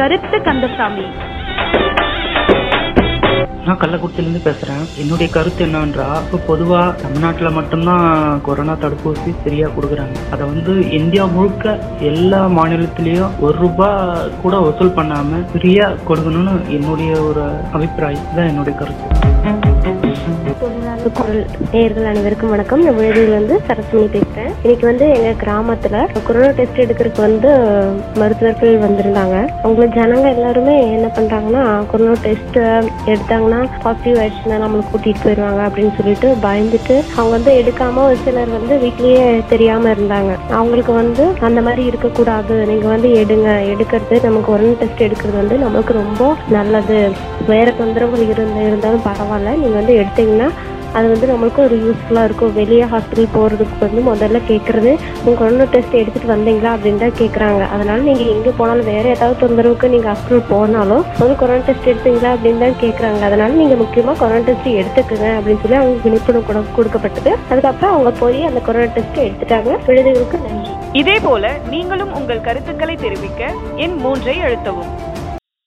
கருத்து கந்தசாமி நான் கள்ளக்குறிச்சியிலேருந்து பேசுகிறேன் என்னுடைய கருத்து என்னன்றா இப்போ பொதுவாக தமிழ்நாட்டில் மட்டும்தான் கொரோனா தடுப்பூசி ஃப்ரீயாக கொடுக்குறாங்க அதை வந்து இந்தியா முழுக்க எல்லா மாநிலத்திலையும் ஒரு ரூபாய் கூட வசூல் பண்ணாமல் ஃப்ரீயாக கொடுக்கணும்னு என்னுடைய ஒரு அபிப்பிராயம் தான் என்னுடைய கருத்து தொழிலாளர் குரல் நேயர்கள் அனைவருக்கும் வணக்கம் நான் விழுதியிலிருந்து சரஸ்வதி பேசுறேன் இன்னைக்கு வந்து எங்க கிராமத்துல கொரோனா டெஸ்ட் எடுக்கிறதுக்கு வந்து மருத்துவர்கள் வந்திருந்தாங்க அவங்க ஜனங்க எல்லாருமே என்ன பண்றாங்கன்னா கொரோனா டெஸ்ட் எடுத்தாங்கன்னா பாசிட்டிவ் ஆயிடுச்சுன்னா நம்மளை கூட்டிட்டு போயிடுவாங்க அப்படின்னு சொல்லிட்டு பயந்துட்டு அவங்க வந்து எடுக்காம ஒரு சிலர் வந்து வீட்லயே தெரியாம இருந்தாங்க அவங்களுக்கு வந்து அந்த மாதிரி இருக்கக்கூடாது நீங்க வந்து எடுங்க எடுக்கிறது நமக்கு கொரோனா டெஸ்ட் எடுக்கிறது வந்து நமக்கு ரொம்ப நல்லது வேற தொந்தரவுகள் இருந்து இருந்தாலும் பரவாயில்ல நீங்க வந்து எடுத்தீங்கன்னா அது வந்து நம்மளுக்கு ஒரு யூஸ்ஃபுல்லாக இருக்கும் வெளியே ஹாஸ்பிட்டல் போகிறதுக்கு வந்து முதல்ல கேட்குறது உங்கள் கொரோனா டெஸ்ட் எடுத்துகிட்டு வந்தீங்களா அப்படின்னு தான் கேட்குறாங்க அதனால நீங்கள் எங்கே போனாலும் வேறு ஏதாவது தொந்தரவுக்கு நீங்கள் ஹாஸ்பிட்டல் போனாலும் வந்து கொரோனா டெஸ்ட் எடுத்தீங்களா அப்படின்னு தான் கேட்குறாங்க அதனால நீங்கள் முக்கியமாக கொரோனா டெஸ்ட் எடுத்துக்கங்க அப்படின்னு சொல்லி அவங்களுக்கு விழிப்புணர்வு கொடு- கொடுக்கப்பட்டது அதுக்கப்புறம் அவங்க போய் அந்த கொரோனா டெஸ்ட் எடுத்துட்டாங்க விழுதுகளுக்கு நன்றி இதே போல நீங்களும் உங்கள் கருத்துக்களை தெரிவிக்க எண் மூன்றை அழுத்தவும்